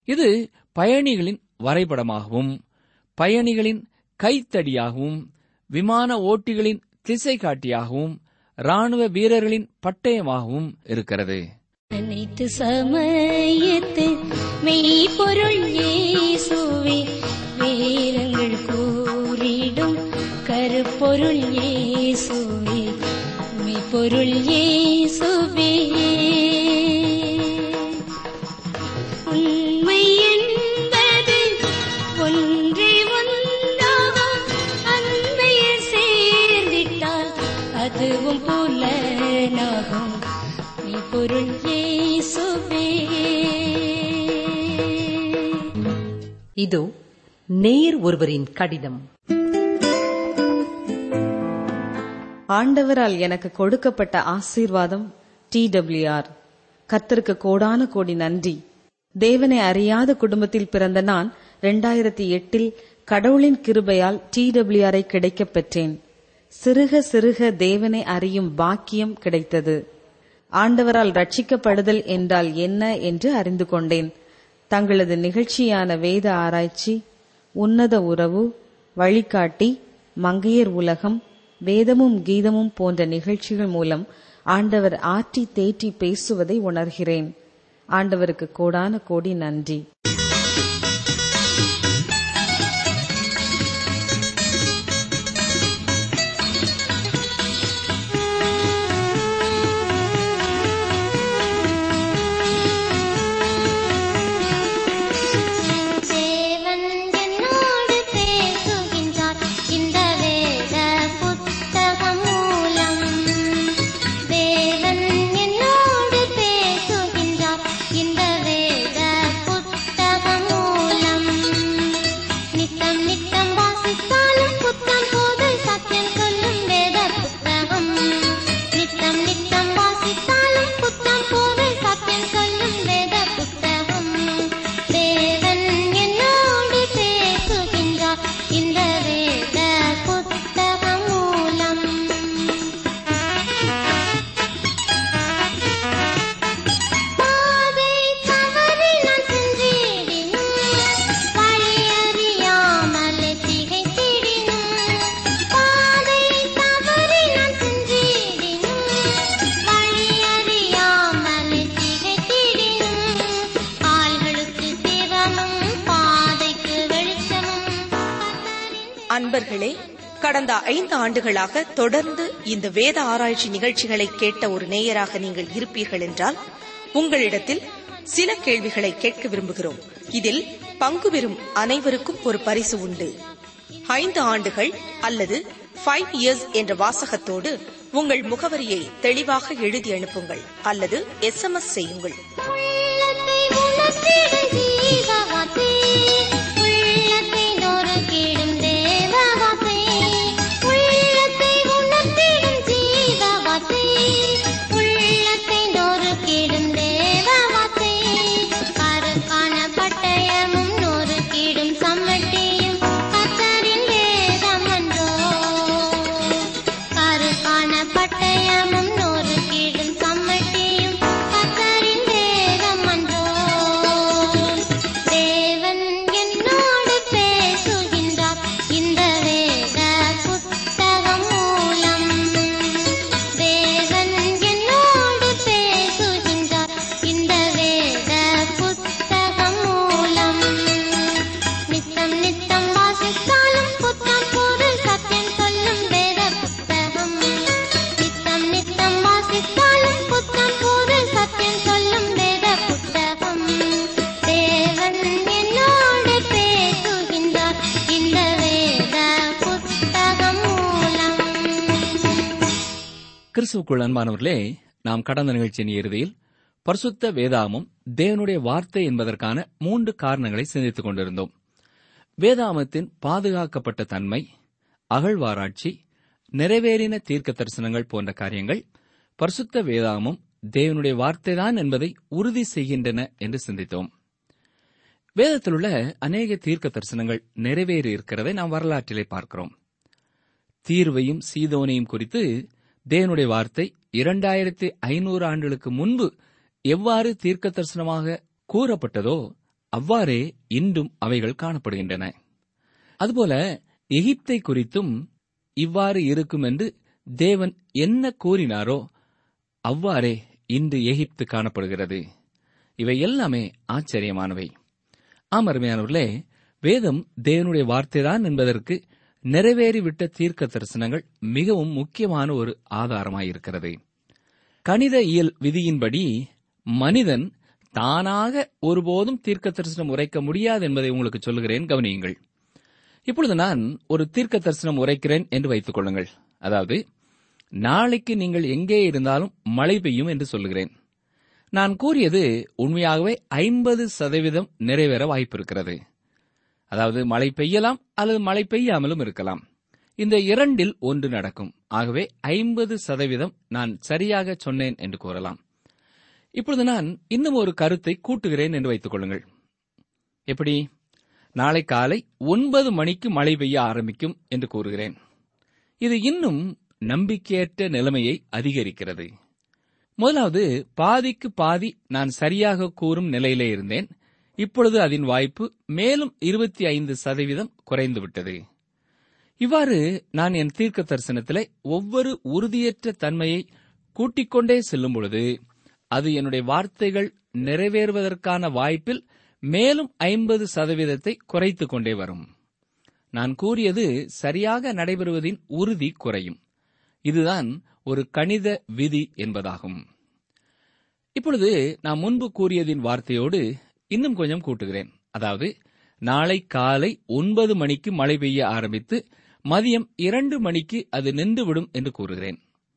இது பயணிகளின் வரைபடமாகவும் பயணிகளின் கைத்தடியாகவும் விமான ஓட்டிகளின் திசை காட்டியாகவும் ராணுவ வீரர்களின் பட்டயமாகவும் இருக்கிறது அனைத்து சமயத்து மெய்ப்பொருள் இயேசுவே வேதங்கள் கூறிடும் கருப்பொருள் இயேசுவே மெய்ப்பொருள் இயேசுவே உண்மை என்பது ஒன்றே ஒன்றாகும் அன்மையில் சேர்ந்திட்டால் அதுவும் புலனாகும் மெய்ப்பொருள் இயேசுவே இதோ நேர் ஒருவரின் கடிதம் ஆண்டவரால் எனக்கு கொடுக்கப்பட்ட ஆசீர்வாதம் டி டபிள்யூஆர் கர்த்தருக்கு கோடான கோடி நன்றி தேவனை அறியாத குடும்பத்தில் பிறந்த நான் 2008 எட்டில் கடவுளின் கிருபையால் டி டபிள்யூஆரை கிடைக்கப் பெற்றேன் சிறுக சிறுக தேவனை அறியும் பாக்கியம் கிடைத்தது ஆண்டவரால் ரட்சிக்கப்படுதல் என்றால் என்ன என்று அறிந்து கொண்டேன் தங்களது நிகழ்ச்சியான வேத ஆராய்ச்சி உன்னத உறவு வழிகாட்டி மங்கையர் உலகம் வேதமும் கீதமும் போன்ற நிகழ்ச்சிகள் மூலம் ஆண்டவர் ஆற்றி தேற்றி பேசுவதை உணர்கிறேன் ஆண்டவருக்கு கோடான கோடி நன்றி தேவன் என்னோடு பேசுகின்றார் இந்த வேத புத்தகம் மூலம் தேவன் என்னோடு பேசுகின்றார் இந்த வேத புத்தகம் மூலம் நித்தம் நித்தம் வாசித்தாலும் புத்தம் போது சத்தியம் சொல்லும் வேத புத்தகம் நித்தம் நித்தம் வாசித்தாலும் புத்தம் போது சத்தியம் சொல்லும் வேத புத்தகம் தேவன் என்னோடு பேசுகின்றார் இந்த வேத புத்தகம் மூலம் பாதை தவறி நான் சென்றிடினும் வழி அறியாமலே திகைத்திடினும் பாதை தவறி நான் சென்றிடினும் வழி அறியாமலே திகைத்திடினும் கால்களுக்கு சிரமம் பாதைக்கு வெளிச்சமும் கத்தரின் அன்பர்களே கடந்த ஐந்து ஆண்டுகளாக தொடர்ந்து இந்த வேத ஆராய்ச்சி நிகழ்ச்சிகளை கேட்ட ஒரு நேயராக நீங்கள் இருப்பீர்கள் என்றால் உங்களிடத்தில் சில கேள்விகளை கேட்க விரும்புகிறோம் இதில் பங்கு பெறும் அனைவருக்கும் ஒரு பரிசு உண்டு ஐந்து ஆண்டுகள் அல்லது ஃபைவ் இயர்ஸ் என்ற வாசகத்தோடு உங்கள் முகவரியை தெளிவாக எழுதி அனுப்புங்கள் அல்லது எஸ்எம்எஸ் செய்யுங்கள் உள்ளத்தை உணர்த்திடும் ஜீவவாசை உள்ளத்தை நொறுக்கிடும் தேவவாசை உள்ளத்தை உணர்த்திடும் ஜீவவாசை உள்ளத்தை நொறுக்கிடும் தேவவாசை கருக்கான பட்டயமும் நொறுக்கிடும் சம்மட்டியும் கத்தரின் வேதம் அன்றோ கருக்கான பட்டயமும் நொறுக்கிடும் சம்மட்டியும் கத்தரின் வேதம் அன்றோ தேவன் என்னோடு பேசுகின்றார் இந்த வேத புத்தகம் மூலம் தேவன் என்னோடு பேசுகின்றார் இந்த வேத புத்தகம் மூலம் நித்தம் நித்தம் வாசித்தாலும் புத்தம் போது சத்தியம் சொல்லும் வேத புத்தகம் நித்தம் நித்தம் வாசித்தாலும் புத்தம் போது சத்தியம் சொல்லும் வேத புத்தகம் தேவன் என்னோடு பேசுகின்றார் இந்த வேத புத்தகம் மூலம் கிறிஸ்துவுக்குள் அன்பானவர்களே நாம் கடந்த நிகழ்ச்சியின் இறுதியில் பரிசுத்த வேதாமம் தேவனுடைய வார்த்தை என்பதற்கான மூன்று காரணங்களை சிந்தித்துக் கொண்டிருந்தோம் வேதாமத்தின் பாதுகாக்கப்பட்ட தன்மை அகழ்வாராய்ச்சி நிறைவேறின தீர்க்க தரிசனங்கள் போன்ற காரியங்கள் பரிசுத்த வேதாமம் தேவனுடைய வார்த்தைதான் என்பதை உறுதி செய்கின்றன என்று சிந்தித்தோம் வேதத்தில் உள்ள அநேக தீர்க்க தரிசனங்கள் நிறைவேறி இருக்கிறதை நாம் வரலாற்றிலே பார்க்கிறோம் தீர்வையும் சீதோனையும் குறித்து தேவனுடைய வார்த்தை இரண்டாயிரத்தி ஐநூறு ஆண்டுகளுக்கு முன்பு எவ்வாறு தீர்க்க தரிசனமாக கூறப்பட்டதோ அவ்வாறே இன்றும் அவைகள் காணப்படுகின்றன அதுபோல எகிப்தை குறித்தும் இவ்வாறு இருக்கும் என்று தேவன் என்ன கூறினாரோ அவ்வாறே இன்று எகிப்து காணப்படுகிறது இவை எல்லாமே ஆச்சரியமானவை ஆம் அருமையானவர்களே வேதம் தேவனுடைய வார்த்தைதான் என்பதற்கு நிறைவேறிவிட்ட தீர்க்க தரிசனங்கள் மிகவும் முக்கியமான ஒரு ஆதாரமாயிருக்கிறது கணித இயல் விதியின்படி மனிதன் தானாக ஒருபோதும் தீர்க்க தரிசனம் உரைக்க முடியாது என்பதை உங்களுக்கு சொல்லுகிறேன் கவனியுங்கள் இப்பொழுது நான் ஒரு தீர்க்க தரிசனம் உரைக்கிறேன் என்று வைத்துக் கொள்ளுங்கள் அதாவது நாளைக்கு நீங்கள் எங்கே இருந்தாலும் மழை பெய்யும் என்று சொல்லுகிறேன் நான் கூறியது உண்மையாகவே ஐம்பது சதவீதம் நிறைவேற வாய்ப்பிருக்கிறது அதாவது மழை பெய்யலாம் அல்லது மழை பெய்யாமலும் இருக்கலாம் இந்த இரண்டில் ஒன்று நடக்கும் ஆகவே ஐம்பது சதவீதம் நான் சரியாக சொன்னேன் என்று கூறலாம் இப்பொழுது நான் இன்னும் ஒரு கருத்தை கூட்டுகிறேன் என்று வைத்துக் கொள்ளுங்கள் எப்படி நாளை காலை ஒன்பது மணிக்கு மழை பெய்ய ஆரம்பிக்கும் என்று கூறுகிறேன் இது இன்னும் நம்பிக்கையற்ற நிலைமையை அதிகரிக்கிறது முதலாவது பாதிக்கு பாதி நான் சரியாக கூறும் நிலையிலே இருந்தேன் இப்பொழுது அதன் வாய்ப்பு மேலும் இருபத்தி ஐந்து சதவீதம் குறைந்துவிட்டது இவ்வாறு நான் என் தீர்க்க தரிசனத்திலே ஒவ்வொரு உறுதியற்ற தன்மையை கூட்டிக் கொண்டே செல்லும் பொழுது அது என்னுடைய வார்த்தைகள் நிறைவேறுவதற்கான வாய்ப்பில் மேலும் ஐம்பது சதவீதத்தை குறைத்துக் கொண்டே வரும் நான் கூறியது சரியாக நடைபெறுவதின் உறுதி குறையும் இதுதான் ஒரு கணித விதி என்பதாகும் இப்பொழுது நான் முன்பு கூறியதின் வார்த்தையோடு இன்னும் கொஞ்சம் கூட்டுகிறேன் அதாவது நாளை காலை ஒன்பது மணிக்கு மழை பெய்ய ஆரம்பித்து மதியம் இரண்டு மணிக்கு அது நின்றுவிடும் என்று கூறுகிறேன்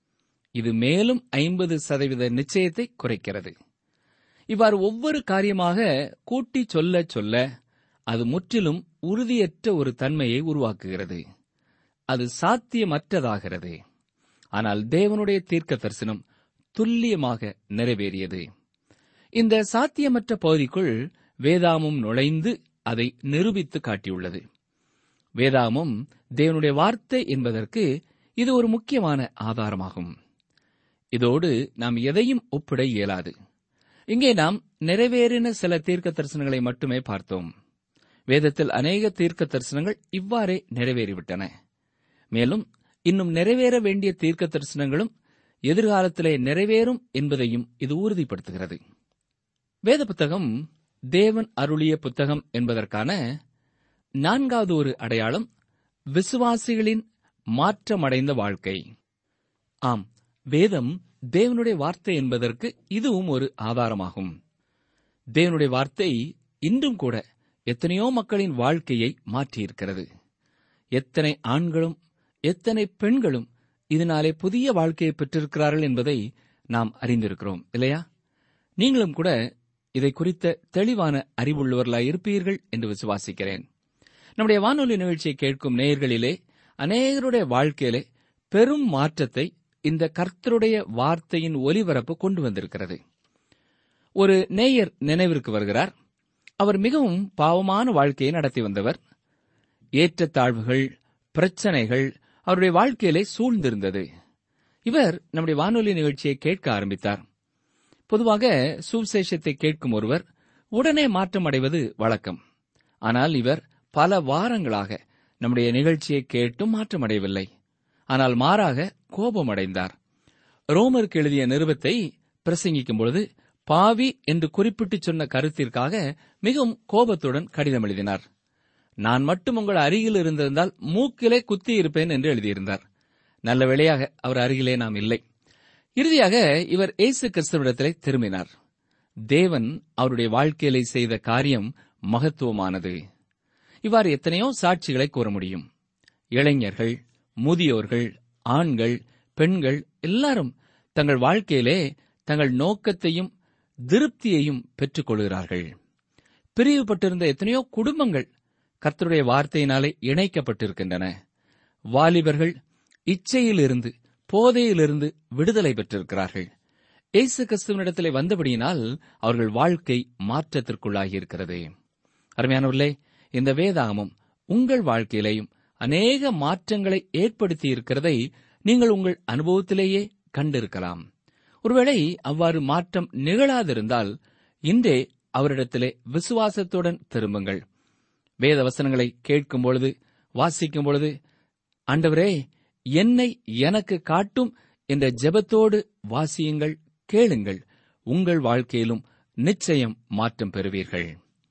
இது மேலும் ஐம்பது சதவீத நிச்சயத்தை குறைக்கிறது இவ்வாறு ஒவ்வொரு காரியமாக கூட்டி சொல்ல சொல்ல அது முற்றிலும் உறுதியற்ற ஒரு தன்மையை உருவாக்குகிறது அது சாத்தியமற்றதாகிறது ஆனால் தேவனுடைய தீர்க்க தரிசனம் துல்லியமாக நிறைவேறியது இந்த சாத்தியமற்ற பகுதிக்குள் வேதாமும் நுழைந்து அதை நிரூபித்து காட்டியுள்ளது வேதாமும் தேவனுடைய வார்த்தை என்பதற்கு இது ஒரு முக்கியமான ஆதாரமாகும் இதோடு நாம் எதையும் ஒப்பிட இயலாது இங்கே நாம் நிறைவேறின சில தீர்க்க தரிசனங்களை மட்டுமே பார்த்தோம் வேதத்தில் அநேக தீர்க்க தரிசனங்கள் இவ்வாறே நிறைவேறிவிட்டன மேலும் இன்னும் நிறைவேற வேண்டிய தீர்க்க தரிசனங்களும் எதிர்காலத்திலே நிறைவேறும் என்பதையும் இது உறுதிப்படுத்துகிறது வேத புத்தகம் தேவன் அருளிய புத்தகம் என்பதற்கான நான்காவது ஒரு அடையாளம் விசுவாசிகளின் மாற்றமடைந்த வாழ்க்கை ஆம் வேதம் தேவனுடைய வார்த்தை என்பதற்கு இதுவும் ஒரு ஆதாரமாகும் தேவனுடைய வார்த்தை இன்றும் கூட எத்தனையோ மக்களின் வாழ்க்கையை மாற்றியிருக்கிறது எத்தனை ஆண்களும் எத்தனை பெண்களும் இதனாலே புதிய வாழ்க்கையை பெற்றிருக்கிறார்கள் என்பதை நாம் அறிந்திருக்கிறோம் இல்லையா நீங்களும் கூட இதை குறித்த தெளிவான அறிவுள்ளவர்களாய் இருப்பீர்கள் என்று விசுவாசிக்கிறேன் நம்முடைய வானொலி நிகழ்ச்சியை கேட்கும் நேயர்களிலே அநேகருடைய வாழ்க்கையிலே பெரும் மாற்றத்தை இந்த கர்த்தருடைய வார்த்தையின் ஒலிபரப்பு கொண்டு வந்திருக்கிறது ஒரு நேயர் நினைவிற்கு வருகிறார் அவர் மிகவும் பாவமான வாழ்க்கையை நடத்தி வந்தவர் ஏற்றத்தாழ்வுகள் பிரச்சனைகள் அவருடைய வாழ்க்கையிலே சூழ்ந்திருந்தது இவர் நம்முடைய வானொலி நிகழ்ச்சியை கேட்க ஆரம்பித்தார் பொதுவாக சுவிசேஷத்தை கேட்கும் ஒருவர் உடனே மாற்றம் அடைவது வழக்கம் ஆனால் இவர் பல வாரங்களாக நம்முடைய நிகழ்ச்சியை கேட்டும் மாற்றமடையவில்லை ஆனால் மாறாக கோபமடைந்தார் ரோமருக்கு எழுதிய நிருபத்தை பிரசங்கிக்கும் பொழுது பாவி என்று குறிப்பிட்டு சொன்ன கருத்திற்காக மிகவும் கோபத்துடன் கடிதம் எழுதினார் நான் மட்டும் உங்கள் அருகில் இருந்திருந்தால் மூக்கிலே குத்தி இருப்பேன் என்று எழுதியிருந்தார் நல்ல வேளையாக அவர் அருகிலே நாம் இல்லை இறுதியாக இவர் இயேசு கிறிஸ்துவிடத்திலே திரும்பினார் தேவன் அவருடைய வாழ்க்கையிலே செய்த காரியம் மகத்துவமானது இவ்வாறு எத்தனையோ சாட்சிகளை கூற முடியும் இளைஞர்கள் முதியோர்கள் ஆண்கள் பெண்கள் எல்லாரும் தங்கள் வாழ்க்கையிலே தங்கள் நோக்கத்தையும் திருப்தியையும் பெற்றுக் கொள்கிறார்கள் பிரிவுபட்டிருந்த எத்தனையோ குடும்பங்கள் கர்த்தருடைய வார்த்தையினாலே இணைக்கப்பட்டிருக்கின்றன வாலிபர்கள் இச்சையிலிருந்து போதையிலிருந்து விடுதலை பெற்றிருக்கிறார்கள் இயேசு கிறிஸ்துவனிடத்திலே வந்தபடியினால் அவர்கள் வாழ்க்கை மாற்றத்திற்குள்ளாகியிருக்கிறது அருமையானவர்களே இந்த வேதாகமும் உங்கள் வாழ்க்கையிலேயும் அநேக மாற்றங்களை ஏற்படுத்தி இருக்கிறதை நீங்கள் உங்கள் அனுபவத்திலேயே கண்டிருக்கலாம் ஒருவேளை அவ்வாறு மாற்றம் நிகழாதிருந்தால் இன்றே அவரிடத்திலே விசுவாசத்துடன் திரும்புங்கள் வேத வசனங்களை கேட்கும் பொழுது வாசிக்கும் பொழுது ஆண்டவரே என்னை எனக்கு காட்டும் என்ற ஜெபத்தோடு வாசியுங்கள் கேளுங்கள் உங்கள் வாழ்க்கையிலும் நிச்சயம் மாற்றம் பெறுவீர்கள்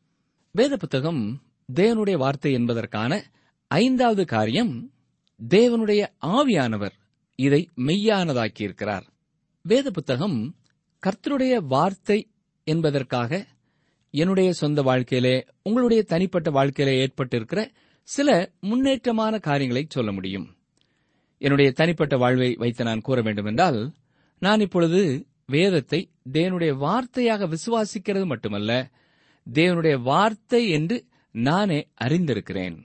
வேத புத்தகம் தேவனுடைய வார்த்தை என்பதற்கான ஐந்தாவது காரியம் தேவனுடைய ஆவியானவர் இதை மெய்யானதாக்கியிருக்கிறார் வேத புத்தகம் கர்த்தருடைய வார்த்தை என்பதற்காக என்னுடைய சொந்த வாழ்க்கையிலே உங்களுடைய தனிப்பட்ட வாழ்க்கையிலே ஏற்பட்டிருக்கிற சில முன்னேற்றமான காரியங்களை சொல்ல முடியும் என்னுடைய தனிப்பட்ட வாழ்வை வைத்து நான் கூற வேண்டுமென்றால் நான் இப்பொழுது வேதத்தை தேவனுடைய வார்த்தையாக விசுவாசிக்கிறது மட்டுமல்ல தேவனுடைய வார்த்தை என்று நானே அறிந்திருக்கிறேன்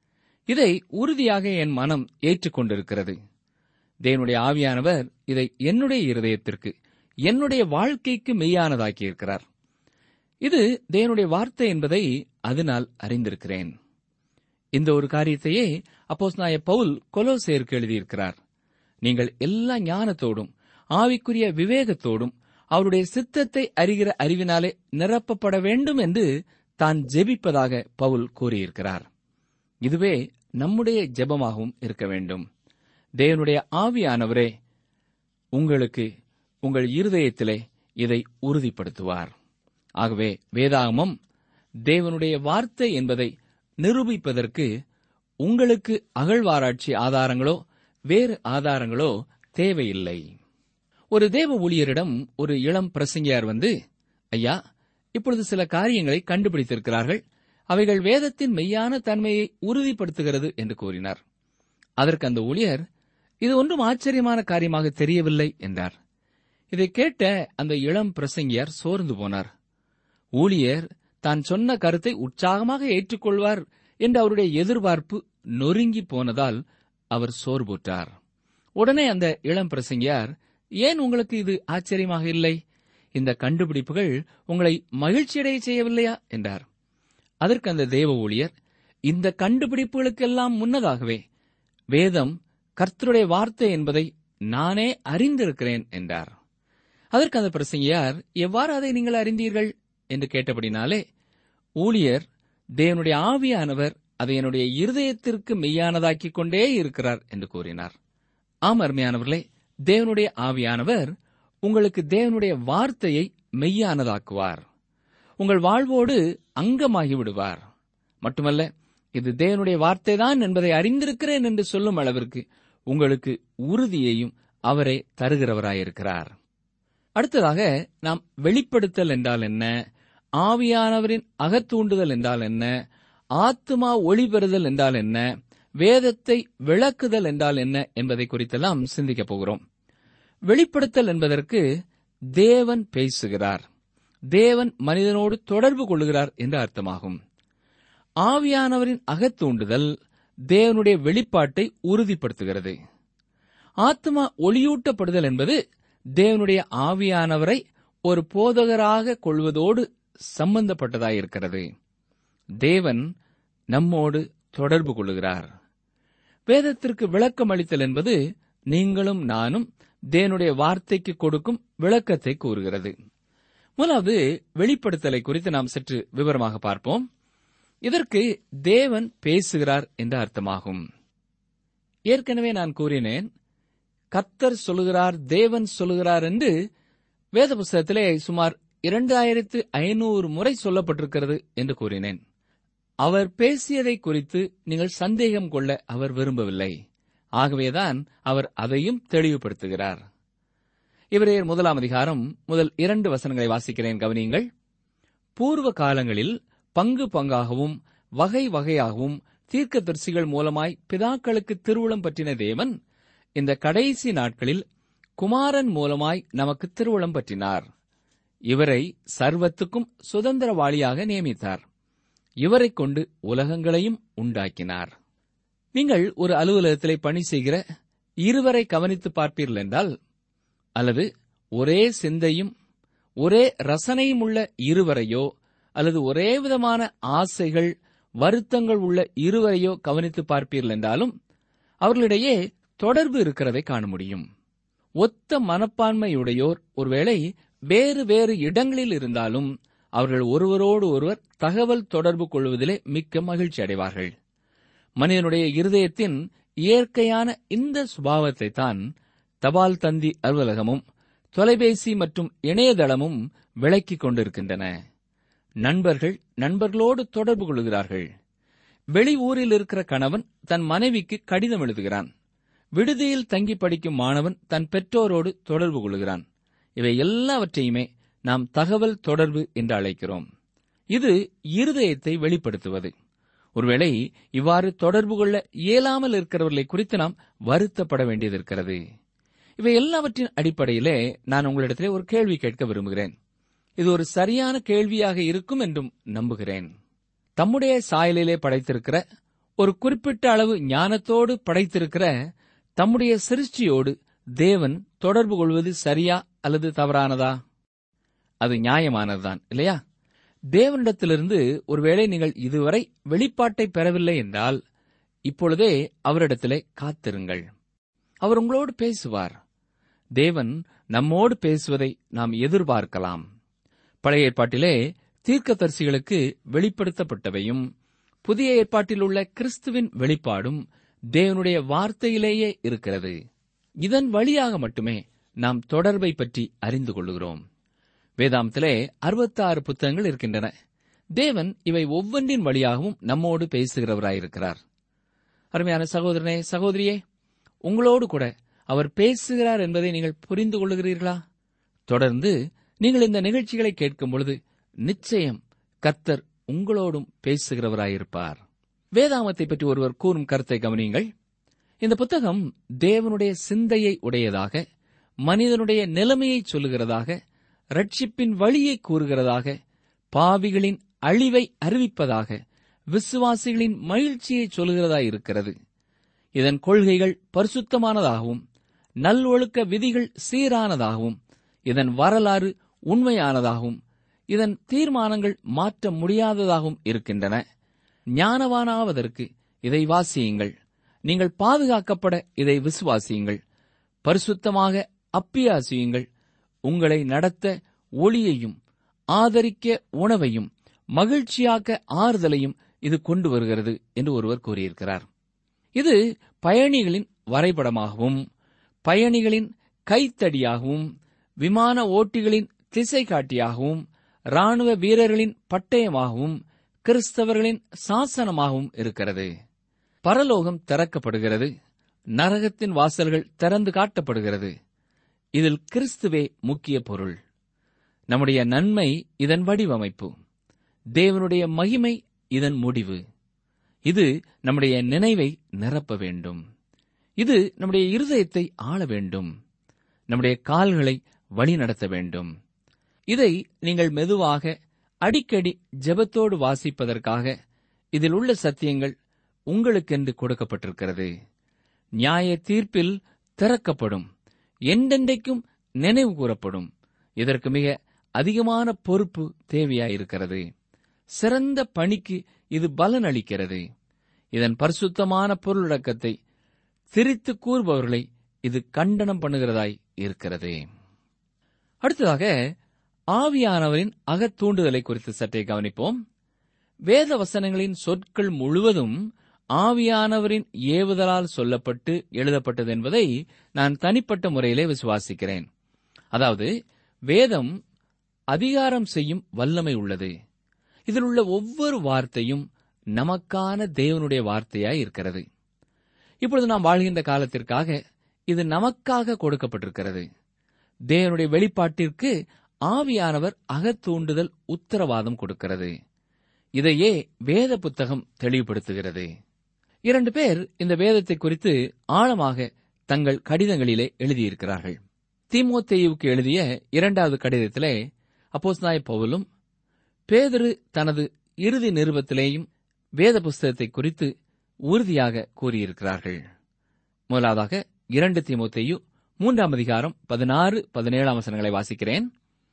இதை உறுதியாக என் மனம் ஏற்றுக்கொண்டிருக்கிறது தேவனுடைய ஆவியானவர் இதை என்னுடைய இருதயத்திற்கு என்னுடைய வாழ்க்கைக்கு மெய்யானதாக்கியிருக்கிறார் இது தேவனுடைய வார்த்தை என்பதை அதனால் அறிந்திருக்கிறேன் இந்த ஒரு காரியத்தையே அப்போஸ் நாய பவுல் கொலோசேருக்கு எழுதியிருக்கிறார் நீங்கள் எல்லா ஞானத்தோடும் ஆவிக்குரிய விவேகத்தோடும் அவருடைய சித்தத்தை அறிகிற அறிவினாலே நிரப்பப்பட வேண்டும் என்று தான் ஜெபிப்பதாக பவுல் கூறியிருக்கிறார் இதுவே நம்முடைய ஜெபமாகவும் இருக்க வேண்டும் தேவனுடைய ஆவியானவரே உங்களுக்கு உங்கள் இருதயத்திலே இதை உறுதிப்படுத்துவார் ஆகவே வேதாகமம் தேவனுடைய வார்த்தை என்பதை நிரூபிப்பதற்கு உங்களுக்கு அகழ்வாராய்ச்சி ஆதாரங்களோ வேறு ஆதாரங்களோ தேவையில்லை ஒரு தேவ ஊழியரிடம் ஒரு இளம் பிரசங்கியார் வந்து ஐயா இப்பொழுது சில காரியங்களை கண்டுபிடித்திருக்கிறார்கள் அவைகள் வேதத்தின் மெய்யான தன்மையை உறுதிப்படுத்துகிறது என்று கூறினார் அதற்கு அந்த ஊழியர் இது ஒன்றும் ஆச்சரியமான காரியமாக தெரியவில்லை என்றார் இதை கேட்ட அந்த இளம் பிரசங்கியார் சோர்ந்து போனார் ஊழியர் தான் சொன்ன கருத்தை உற்சாகமாக ஏற்றுக்கொள்வார் என்று அவருடைய எதிர்பார்ப்பு நொறுங்கி போனதால் அவர் சோர்வுற்றார் உடனே அந்த இளம் பிரசங்கியார் ஏன் உங்களுக்கு இது ஆச்சரியமாக இல்லை இந்த கண்டுபிடிப்புகள் உங்களை மகிழ்ச்சியடைய செய்யவில்லையா என்றார் அதற்கு அந்த தேவ ஊழியர் இந்த கண்டுபிடிப்புகளுக்கெல்லாம் முன்னதாகவே வேதம் கர்த்தருடைய வார்த்தை என்பதை நானே அறிந்திருக்கிறேன் என்றார் அதற்கு அந்த பிரசங்கியார் எவ்வாறு அதை நீங்கள் அறிந்தீர்கள் என்று கேட்டபடினாலே ஊழியர் தேவனுடைய ஆவியானவர் அதை என்னுடைய இருதயத்திற்கு மெய்யானதாக்கிக் கொண்டே இருக்கிறார் என்று கூறினார் ஆம் அருமையானவர்களே தேவனுடைய ஆவியானவர் உங்களுக்கு தேவனுடைய வார்த்தையை மெய்யானதாக்குவார் உங்கள் வாழ்வோடு அங்கமாகி விடுவார் மட்டுமல்ல இது தேவனுடைய வார்த்தைதான் என்பதை அறிந்திருக்கிறேன் என்று சொல்லும் அளவிற்கு உங்களுக்கு உறுதியையும் அவரே தருகிறவராயிருக்கிறார் அடுத்ததாக நாம் வெளிப்படுத்தல் என்றால் என்ன ஆவியானவரின் அகத்தூண்டுதல் என்றால் என்ன ஆத்மா ஒளிபெறுதல் என்றால் என்ன வேதத்தை விளக்குதல் என்றால் என்ன என்பதை குறித்தெல்லாம் சிந்திக்கப் போகிறோம் வெளிப்படுத்தல் என்பதற்கு தேவன் பேசுகிறார் தேவன் மனிதனோடு தொடர்பு கொள்கிறார் என்று அர்த்தமாகும் ஆவியானவரின் அகத்தூண்டுதல் தேவனுடைய வெளிப்பாட்டை உறுதிப்படுத்துகிறது ஆத்மா ஒளியூட்டப்படுதல் என்பது தேவனுடைய ஆவியானவரை ஒரு போதகராக கொள்வதோடு சம்பந்தப்பட்டதாயிருக்கிறது தேவன் நம்மோடு தொடர்பு கொள்ளுகிறார் வேதத்திற்கு விளக்கம் அளித்தல் என்பது நீங்களும் நானும் தேவனுடைய வார்த்தைக்கு கொடுக்கும் விளக்கத்தை கூறுகிறது முதலாவது வெளிப்படுத்தலை குறித்து நாம் சற்று விவரமாக பார்ப்போம் இதற்கு தேவன் பேசுகிறார் என்ற அர்த்தமாகும் ஏற்கனவே நான் கூறினேன் கத்தர் சொல்லுகிறார் தேவன் சொல்லுகிறார் என்று வேத புஸ்தகத்திலே சுமார் இரண்டாயிரத்து ஐநூறு முறை சொல்லப்பட்டிருக்கிறது என்று கூறினேன் அவர் பேசியதை குறித்து நீங்கள் சந்தேகம் கொள்ள அவர் விரும்பவில்லை ஆகவேதான் அவர் அதையும் தெளிவுபடுத்துகிறார் இவரேர் முதலாம் அதிகாரம் முதல் இரண்டு வசனங்களை வாசிக்கிறேன் கவனியுங்கள் பூர்வ காலங்களில் பங்கு பங்காகவும் வகை வகையாகவும் தீர்க்கதரிசிகள் மூலமாய் பிதாக்களுக்கு திருவுளம் பற்றின தேவன் இந்த கடைசி நாட்களில் குமாரன் மூலமாய் நமக்கு திருவுளம் பற்றினார் இவரை சர்வத்துக்கும் சுதந்திரவாளியாக நியமித்தார் இவரைக் கொண்டு உலகங்களையும் உண்டாக்கினார் நீங்கள் ஒரு அலுவலகத்திலே பணி செய்கிற இருவரை கவனித்து பார்ப்பீர்கள் என்றால் அல்லது ஒரே சிந்தையும் ஒரே ரசனையும் உள்ள இருவரையோ அல்லது ஒரே விதமான ஆசைகள் வருத்தங்கள் உள்ள இருவரையோ கவனித்து பார்ப்பீர்கள் என்றாலும் அவர்களிடையே தொடர்பு இருக்கிறதை காண முடியும் ஒத்த மனப்பான்மையுடையோர் ஒருவேளை வேறு வேறு இடங்களில் இருந்தாலும் அவர்கள் ஒருவரோடு ஒருவர் தகவல் தொடர்பு கொள்வதிலே மிக்க மகிழ்ச்சி அடைவார்கள் மனிதனுடைய இருதயத்தின் இயற்கையான இந்த சுபாவத்தை தான் தபால் தந்தி அலுவலகமும் தொலைபேசி மற்றும் இணையதளமும் விளக்கிக் கொண்டிருக்கின்றன நண்பர்கள் நண்பர்களோடு தொடர்பு கொள்கிறார்கள் வெளி ஊரில் இருக்கிற கணவன் தன் மனைவிக்கு கடிதம் எழுதுகிறான் விடுதியில் தங்கி படிக்கும் மாணவன் தன் பெற்றோரோடு தொடர்பு கொள்கிறான் இவை எல்லாவற்றையுமே நாம் தகவல் தொடர்பு என்று அழைக்கிறோம் இது இருதயத்தை வெளிப்படுத்துவது ஒருவேளை இவ்வாறு தொடர்பு கொள்ள இயலாமல் இருக்கிறவர்களை குறித்து நாம் வருத்தப்பட வேண்டியது இவை எல்லாவற்றின் அடிப்படையிலே நான் உங்களிடத்திலே ஒரு கேள்வி கேட்க விரும்புகிறேன் இது ஒரு சரியான கேள்வியாக இருக்கும் என்றும் நம்புகிறேன் தம்முடைய சாயலிலே படைத்திருக்கிற ஒரு குறிப்பிட்ட அளவு ஞானத்தோடு படைத்திருக்கிற தம்முடைய சிருஷ்டியோடு தேவன் தொடர்பு கொள்வது சரியா அல்லது தவறானதா அது நியாயமானதுதான் இல்லையா தேவனிடத்திலிருந்து ஒருவேளை நீங்கள் இதுவரை வெளிப்பாட்டை பெறவில்லை என்றால் இப்பொழுதே அவரிடத்திலே காத்திருங்கள் அவர் உங்களோடு பேசுவார் தேவன் நம்மோடு பேசுவதை நாம் எதிர்பார்க்கலாம் பழைய ஏற்பாட்டிலே தீர்க்கதரிசிகளுக்கு வெளிப்படுத்தப்பட்டவையும் புதிய ஏற்பாட்டில் உள்ள கிறிஸ்துவின் வெளிப்பாடும் தேவனுடைய வார்த்தையிலேயே இருக்கிறது இதன் வழியாக மட்டுமே நாம் தொடர்பை பற்றி அறிந்து கொள்கிறோம் வேதாந்தத்திலே அறுபத்தாறு புத்தகங்கள் இருக்கின்றன தேவன் இவை ஒவ்வொன்றின் வழியாகவும் நம்மோடு பேசுகிறவராயிருக்கிறார் அருமையான சகோதரனே சகோதரியே உங்களோடு கூட அவர் பேசுகிறார் என்பதை நீங்கள் புரிந்து கொள்ளுகிறீர்களா தொடர்ந்து நீங்கள் இந்த நிகழ்ச்சிகளை கேட்கும் பொழுது நிச்சயம் கத்தர் உங்களோடும் பேசுகிறவராயிருப்பார் வேதாமத்தை பற்றி ஒருவர் கூறும் கருத்தை கவனியுங்கள் இந்த புத்தகம் தேவனுடைய சிந்தையை உடையதாக மனிதனுடைய நிலைமையை சொல்லுகிறதாக ரட்சிப்பின் வழியை கூறுகிறதாக பாவிகளின் அழிவை அறிவிப்பதாக விசுவாசிகளின் மகிழ்ச்சியை சொல்லுகிறதா இருக்கிறது இதன் கொள்கைகள் பரிசுத்தமானதாகவும் நல்லொழுக்க விதிகள் சீரானதாகவும் இதன் வரலாறு உண்மையானதாகவும் இதன் தீர்மானங்கள் மாற்ற முடியாததாகவும் இருக்கின்றன ஞானவானாவதற்கு இதை வாசியுங்கள் நீங்கள் பாதுகாக்கப்பட இதை விசுவாசியுங்கள் பரிசுத்தமாக அப்பியாசியுங்கள் உங்களை நடத்த ஒளியையும் ஆதரிக்க உணவையும் மகிழ்ச்சியாக்க ஆறுதலையும் இது கொண்டு வருகிறது என்று ஒருவர் கூறியிருக்கிறார் இது பயணிகளின் வரைபடமாகவும் பயணிகளின் கைத்தடியாகவும் விமான ஓட்டிகளின் திசை காட்டியாகவும் ராணுவ வீரர்களின் பட்டயமாகவும் கிறிஸ்தவர்களின் சாசனமாகவும் இருக்கிறது பரலோகம் திறக்கப்படுகிறது நரகத்தின் வாசல்கள் திறந்து காட்டப்படுகிறது இதில் கிறிஸ்துவே முக்கிய பொருள் நம்முடைய நன்மை இதன் வடிவமைப்பு தேவனுடைய மகிமை இதன் முடிவு இது நம்முடைய நினைவை நிரப்ப வேண்டும் இது நம்முடைய இருதயத்தை ஆள வேண்டும் நம்முடைய கால்களை வழிநடத்த வேண்டும் இதை நீங்கள் மெதுவாக அடிக்கடி ஜெபத்தோடு வாசிப்பதற்காக இதில் உள்ள சத்தியங்கள் உங்களுக்கென்று கொடுக்கப்பட்டிருக்கிறது நியாய தீர்ப்பில் திறக்கப்படும் என்றென்றைக்கும் நினைவு கூறப்படும் இதற்கு மிக அதிகமான பொறுப்பு தேவையாயிருக்கிறது சிறந்த பணிக்கு இது பலன் அளிக்கிறது இதன் பரிசுத்தமான பொருளடக்கத்தை திரித்து கூறுபவர்களை இது கண்டனம் பண்ணுகிறதாய் இருக்கிறது அடுத்ததாக ஆவியானவரின் அகத்தூண்டுதலை குறித்து சற்றே கவனிப்போம் வேத வசனங்களின் சொற்கள் முழுவதும் ஆவியானவரின் ஏவுதலால் சொல்லப்பட்டு எழுதப்பட்டது என்பதை நான் தனிப்பட்ட முறையிலே விசுவாசிக்கிறேன் அதாவது வேதம் அதிகாரம் செய்யும் வல்லமை உள்ளது இதில் உள்ள ஒவ்வொரு வார்த்தையும் நமக்கான தேவனுடைய வார்த்தையாய் இருக்கிறது இப்பொழுது நாம் வாழ்கின்ற காலத்திற்காக இது நமக்காக கொடுக்கப்பட்டிருக்கிறது தேவனுடைய வெளிப்பாட்டிற்கு ஆவியானவர் அகத்தூண்டுதல் உத்தரவாதம் கொடுக்கிறது இதையே வேத புத்தகம் தெளிவுபடுத்துகிறது இரண்டு பேர் இந்த வேதத்தை குறித்து ஆழமாக தங்கள் கடிதங்களிலே எழுதியிருக்கிறார்கள் தீமோத்தேயுவுக்கு எழுதிய இரண்டாவது கடிதத்திலே அப்போஸ்நாய பவுலும் பேதுரு தனது இறுதி நிருபத்திலேயும் வேத புஸ்தகத்தை குறித்து உறுதியாக கூறியிருக்கிறார்கள் முதலாவதாக இரண்டு தீமோத்தேயு மூன்றாம் அதிகாரம் பதினாறு பதினேழாம் வசனங்களை வாசிக்கிறேன்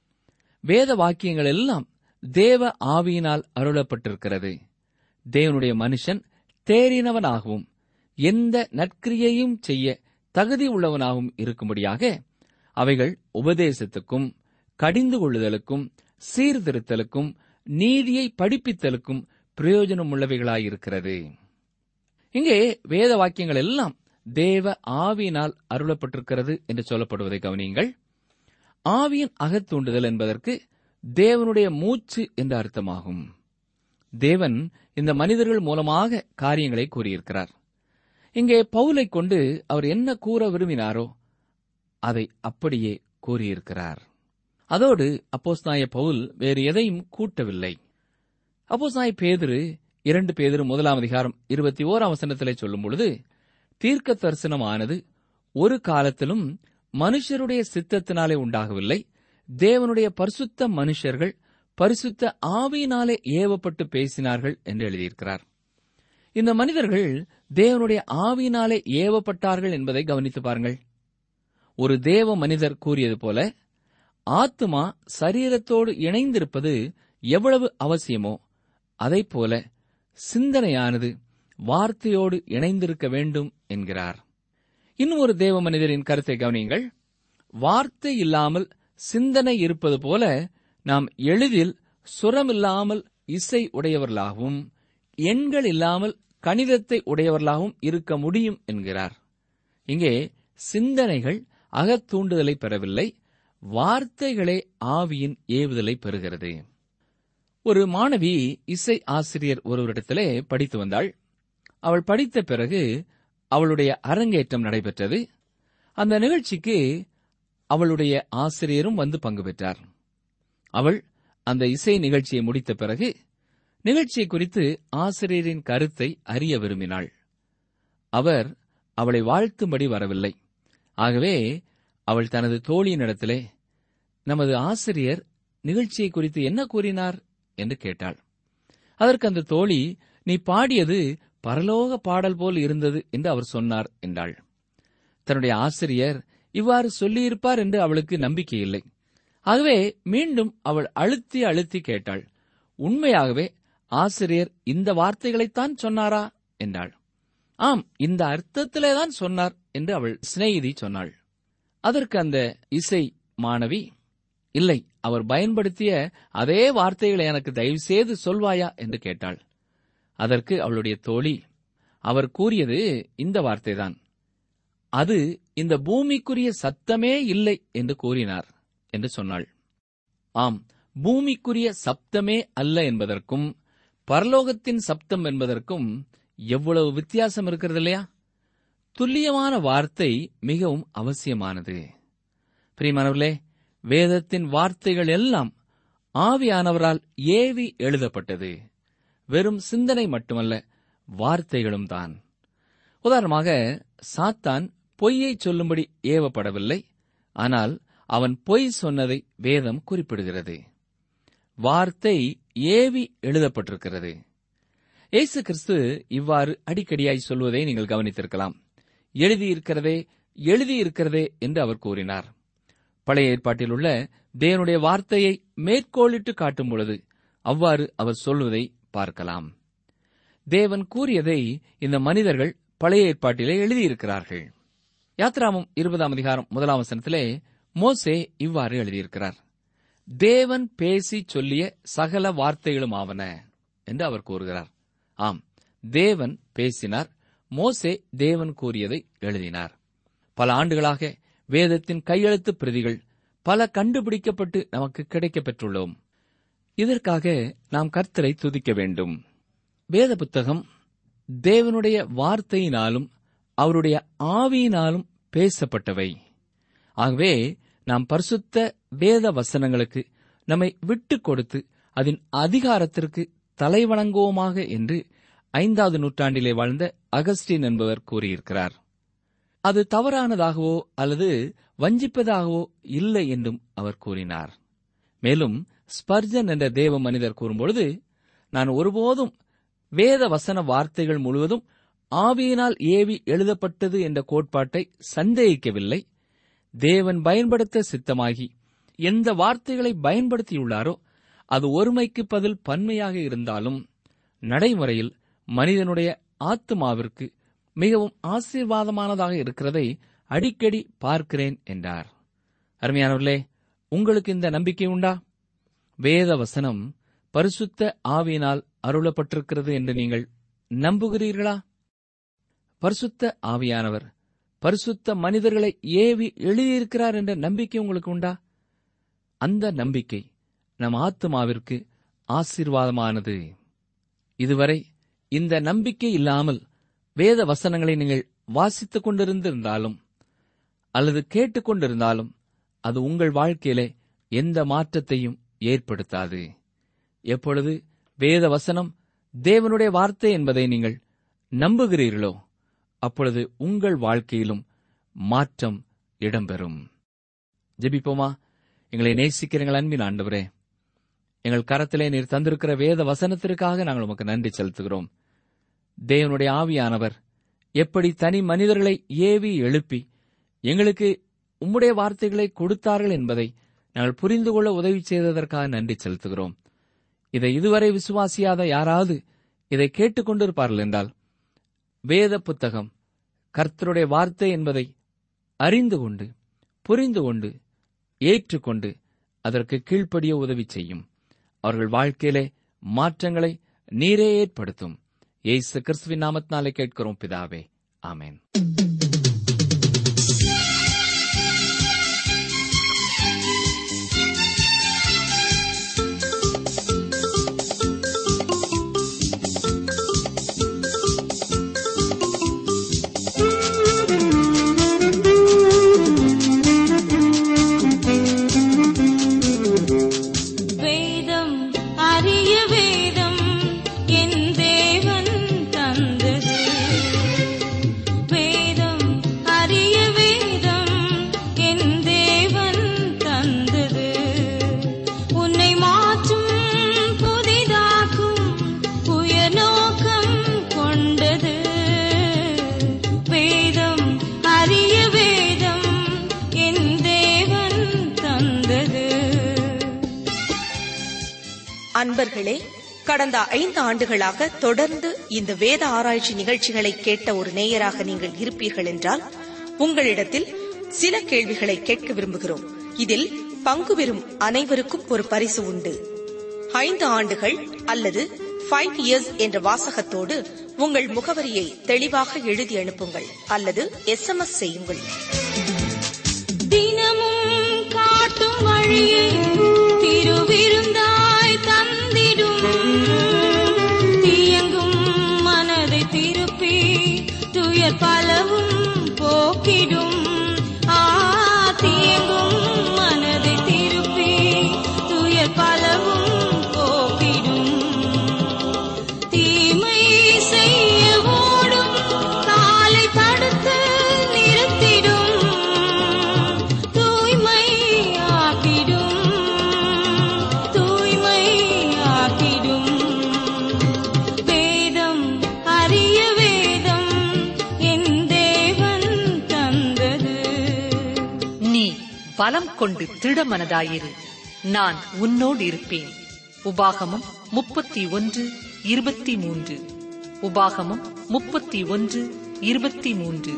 வேத வாக்கியங்கள் எல்லாம் தேவ ஆவியினால் அருளப்பட்டிருக்கிறது தேவனுடைய மனுஷன் தேறினவனாகவும் எந்த நற்கிரியையும் செய்ய தகுதி உள்ளவனாகவும் இருக்கும்படியாக அவைகள் உபதேசத்துக்கும் கடிந்து கொள்ளுதலுக்கும் சீர்திருத்தலுக்கும் நீதியை படிப்பித்தலுக்கும் பிரயோஜனம் உள்ளவைகளாயிருக்கிறது இங்கே வேத வாக்கியங்கள் எல்லாம் தேவ ஆவியினால் அருளப்பட்டிருக்கிறது என்று சொல்லப்படுவதை கவனியுங்கள் ஆவியின் அகத்தூண்டுதல் என்பதற்கு தேவனுடைய மூச்சு என்று அர்த்தமாகும் தேவன் இந்த மனிதர்கள் மூலமாக காரியங்களை கூறியிருக்கிறார் இங்கே பவுலை கொண்டு அவர் என்ன கூற விரும்பினாரோ அதை அப்படியே கூறியிருக்கிறார் அதோடு அப்போஸ்தாய பவுல் வேறு எதையும் கூட்டவில்லை அப்போஸ்தாய பேதுரு இரண்டு பேதுரு முதலாம் அதிகாரம் இருபத்தி ஓராம் வசனத்திலே சொல்லும் பொழுது தீர்க்க தரிசனமானது ஒரு காலத்திலும் மனுஷருடைய சித்தத்தினாலே உண்டாகவில்லை தேவனுடைய பரிசுத்த மனுஷர்கள் பரிசுத்த ஆவியினாலே ஏவப்பட்டு பேசினார்கள் என்று எழுதியிருக்கிறார் இந்த மனிதர்கள் தேவனுடைய ஆவியினாலே ஏவப்பட்டார்கள் என்பதை கவனித்து பாருங்கள் ஒரு தேவ மனிதர் கூறியது போல ஆத்துமா சரீரத்தோடு இணைந்திருப்பது எவ்வளவு அவசியமோ அதைப் போல சிந்தனையானது வார்த்தையோடு இணைந்திருக்க வேண்டும் என்கிறார் இன்னும் ஒரு தேவ மனிதரின் கருத்தை கவனியுங்கள் வார்த்தை இல்லாமல் சிந்தனை இருப்பது போல நாம் எளிதில் சுரமில்லாமல் இசை உடையவர்களாகவும் எண்கள் இல்லாமல் கணிதத்தை உடையவர்களாகவும் இருக்க முடியும் என்கிறார் இங்கே சிந்தனைகள் அகத்தூண்டுதலை பெறவில்லை வார்த்தைகளே ஆவியின் ஏவுதலை பெறுகிறது ஒரு மாணவி இசை ஆசிரியர் ஒருவரிடத்திலே படித்து வந்தாள் அவள் படித்த பிறகு அவளுடைய அரங்கேற்றம் நடைபெற்றது அந்த நிகழ்ச்சிக்கு அவளுடைய ஆசிரியரும் வந்து பங்கு பெற்றார் அவள் அந்த இசை நிகழ்ச்சியை முடித்த பிறகு நிகழ்ச்சியை குறித்து ஆசிரியரின் கருத்தை அறிய விரும்பினாள் அவர் அவளை வாழ்த்தும்படி வரவில்லை ஆகவே அவள் தனது தோழியினிடத்திலே நமது ஆசிரியர் நிகழ்ச்சியை குறித்து என்ன கூறினார் என்று கேட்டாள் அதற்கு அந்த தோழி நீ பாடியது பரலோக பாடல் போல் இருந்தது என்று அவர் சொன்னார் என்றாள் தன்னுடைய ஆசிரியர் இவ்வாறு சொல்லியிருப்பார் என்று அவளுக்கு நம்பிக்கை இல்லை ஆகவே மீண்டும் அவள் அழுத்தி அழுத்தி கேட்டாள் உண்மையாகவே ஆசிரியர் இந்த வார்த்தைகளைத்தான் சொன்னாரா என்றாள் ஆம் இந்த அர்த்தத்திலேதான் சொன்னார் என்று அவள் சிநேகிதி சொன்னாள் அதற்கு அந்த இசை மாணவி இல்லை அவர் பயன்படுத்திய அதே வார்த்தைகளை எனக்கு தயவு செய்து சொல்வாயா என்று கேட்டாள் அதற்கு அவளுடைய தோழி அவர் கூறியது இந்த வார்த்தைதான் அது இந்த பூமிக்குரிய சத்தமே இல்லை என்று கூறினார் என்று சொன்னாள் ஆம் பூமிக்குரிய சப்தமே அல்ல என்பதற்கும் பரலோகத்தின் சப்தம் என்பதற்கும் எவ்வளவு வித்தியாசம் இருக்கிறது இல்லையா துல்லியமான வார்த்தை மிகவும் அவசியமானது பிரியமானவர்களே வேதத்தின் வார்த்தைகள் எல்லாம் ஆவியானவரால் ஏவி எழுதப்பட்டது வெறும் சிந்தனை மட்டுமல்ல வார்த்தைகளும் தான் உதாரணமாக சாத்தான் பொய்யை சொல்லும்படி ஏவப்படவில்லை ஆனால் அவன் பொய் சொன்னதை வேதம் குறிப்பிடுகிறது வார்த்தை ஏவி எழுதப்பட்டிருக்கிறது இயேசு கிறிஸ்து இவ்வாறு அடிக்கடியாய் சொல்வதை நீங்கள் கவனித்திருக்கலாம் எழுதியிருக்கிறதே எழுதியிருக்கிறதே என்று அவர் கூறினார் பழைய ஏற்பாட்டில் உள்ள தேவனுடைய வார்த்தையை மேற்கோளிட்டு காட்டும் பொழுது அவ்வாறு அவர் சொல்வதை பார்க்கலாம் தேவன் கூறியதை இந்த மனிதர்கள் பழைய ஏற்பாட்டிலே எழுதியிருக்கிறார்கள் யாத்ராமம் இருபதாம் அதிகாரம் முதலாம் வசனத்திலே மோசே இவ்வாறு எழுதியிருக்கிறார் தேவன் பேசி சொல்லிய சகல வார்த்தைகளும் ஆவன என்று அவர் கூறுகிறார் ஆம் தேவன் பேசினார் மோசே தேவன் கூறியதை எழுதினார் பல ஆண்டுகளாக வேதத்தின் கையெழுத்து பிரதிகள் பல கண்டுபிடிக்கப்பட்டு நமக்கு கிடைக்கப் பெற்றுள்ளோம் இதற்காக நாம் கர்த்தரை துதிக்க வேண்டும் வேத புத்தகம் தேவனுடைய வார்த்தையினாலும் அவருடைய ஆவியினாலும் பேசப்பட்டவை ஆகவே நாம் பரிசுத்த வேத வசனங்களுக்கு நம்மை விட்டுக் கொடுத்து அதன் அதிகாரத்திற்கு தலைவணங்குவோமாக என்று ஐந்தாவது நூற்றாண்டிலே வாழ்ந்த அகஸ்டின் என்பவர் கூறியிருக்கிறார் அது தவறானதாகவோ அல்லது வஞ்சிப்பதாகவோ இல்லை என்றும் அவர் கூறினார் மேலும் ஸ்பர்ஜன் என்ற தேவ மனிதர் கூறும்பொழுது நான் ஒருபோதும் வேத வசன வார்த்தைகள் முழுவதும் ஆவியினால் ஏவி எழுதப்பட்டது என்ற கோட்பாட்டை சந்தேகிக்கவில்லை தேவன் பயன்படுத்த சித்தமாகி எந்த வார்த்தைகளை பயன்படுத்தியுள்ளாரோ அது ஒருமைக்கு பதில் பன்மையாக இருந்தாலும் நடைமுறையில் மனிதனுடைய ஆத்மாவிற்கு மிகவும் ஆசீர்வாதமானதாக இருக்கிறதை அடிக்கடி பார்க்கிறேன் என்றார் அருமையானவர்களே உங்களுக்கு இந்த நம்பிக்கை உண்டா வேத வசனம் பரிசுத்த ஆவியினால் அருளப்பட்டிருக்கிறது என்று நீங்கள் நம்புகிறீர்களா பரிசுத்த ஆவியானவர் பரிசுத்த மனிதர்களை ஏவி எழுதியிருக்கிறார் என்ற நம்பிக்கை உங்களுக்கு உண்டா அந்த நம்பிக்கை நம் ஆத்மாவிற்கு ஆசீர்வாதமானது இதுவரை இந்த நம்பிக்கை இல்லாமல் வேத வசனங்களை நீங்கள் வாசித்துக் கொண்டிருந்திருந்தாலும் அல்லது கேட்டுக்கொண்டிருந்தாலும் அது உங்கள் வாழ்க்கையிலே எந்த மாற்றத்தையும் ஏற்படுத்தாது எப்பொழுது வேத வசனம் தேவனுடைய வார்த்தை என்பதை நீங்கள் நம்புகிறீர்களோ அப்பொழுது உங்கள் வாழ்க்கையிலும் மாற்றம் இடம்பெறும் ஜெபிப்போமா எங்களை நேசிக்கிற எங்கள் அன்பின் ஆண்டவரே எங்கள் கரத்திலே நீர் தந்திருக்கிற வேத வசனத்திற்காக நாங்கள் உமக்கு நன்றி செலுத்துகிறோம் தேவனுடைய ஆவியானவர் எப்படி தனி மனிதர்களை ஏவி எழுப்பி எங்களுக்கு உம்முடைய வார்த்தைகளை கொடுத்தார்கள் என்பதை நாங்கள் புரிந்து கொள்ள உதவி செய்ததற்காக நன்றி செலுத்துகிறோம் இதை இதுவரை விசுவாசியாத யாராவது இதை கேட்டுக்கொண்டிருப்பார்கள் என்றால் வேத புத்தகம் கர்த்தருடைய வார்த்தை என்பதை அறிந்து கொண்டு புரிந்து கொண்டு ஏற்றுக்கொண்டு அதற்கு கீழ்ப்படிய உதவி செய்யும் அவர்கள் வாழ்க்கையிலே மாற்றங்களை நீரே ஏற்படுத்தும் ஏசு கிறிஸ்துவின் நாமத்தினாலே கேட்கிறோம் பிதாவே ஆமென் வேதம் அரிய வேதம் என் தேவன் தந்தது வேதம் அரிய வேதம் என் தேவன் தந்தது உன்னை மாற்றும் புதிதாக்கும் உயர்நோக்கம் கொண்டது வேதம் அரிய வேதம் என் தேவன் தந்தது அன்பர்களே கடந்த ஐந்து ஆண்டுகளாக தொடர்ந்து இந்த வேத ஆராய்ச்சி நிகழ்ச்சிகளை கேட்ட ஒரு நேயராக நீங்கள் இருப்பீர்கள் என்றால் உங்களிடத்தில் சில கேள்விகளை கேட்க விரும்புகிறோம் இதில் பங்கு பெறும் அனைவருக்கும் ஒரு பரிசு உண்டு ஐந்து ஆண்டுகள் அல்லது ஃபைவ் இயர்ஸ் என்ற வாசகத்தோடு உங்கள் முகவரியை தெளிவாக எழுதி அனுப்புங்கள் அல்லது எஸ்எம்எஸ் செய்யுங்கள் தினமும் காட்டும் வழியை திருவிருந்தாய் தந்திடும் தீயங்கும் மனதை திருப்பி துயர் பலவும் போக்கிடும் ஆ தீயங்கும் மனதை திருப்பி துயர் பலவும் போக்கிடும் தீமை செய்ய ஓடும் காலை தடுத்து நிறுத்திடும் தூய்மை ஆக்கிடும் தூய்மை ஆக்கிடும் வேதம் அரிய வேதம் என் தேவன் தந்தது நீ பலம் கொண்டு திடமனதாயிரு நான் உன்னோடு இருப்பேன் உபாகமம் முப்பத்தி ஒன்று இருபத்தி மூன்று உபாகமம் முப்பத்தி ஒன்று இருபத்தி மூன்று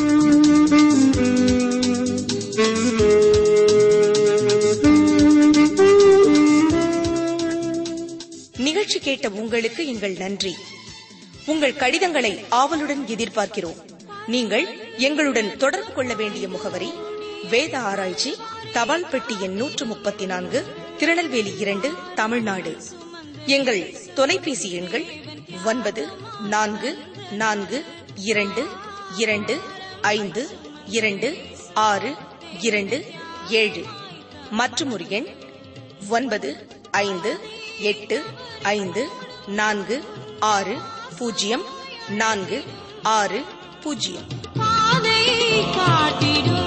நிகழ்ச்சி கேட்ட உங்களுக்கு எங்கள் நன்றி உங்கள் கடிதங்களை ஆவலுடன் எதிர்பார்க்கிறோம் நீங்கள் எங்களுடன் தொடர்பு கொள்ள வேண்டிய முகவரி வேத ஆராய்ச்சி தபால் பெட்டி எண் நூற்று முப்பத்தி நான்கு திருநெல்வேலி இரண்டு தமிழ்நாடு எங்கள் தொலைபேசி எண்கள் ஒன்பது நான்கு நான்கு இரண்டு இரண்டு ஐந்து இரண்டு ஆறு இரண்டு ஏழு மற்றும் ஒரு எண் ஒன்பது ஐந்து எட்டு ஐந்து நான்கு ஆறு பூஜ்ஜியம் நான்கு ஆறு பூஜ்ஜியம் பாதை காட்டிடும்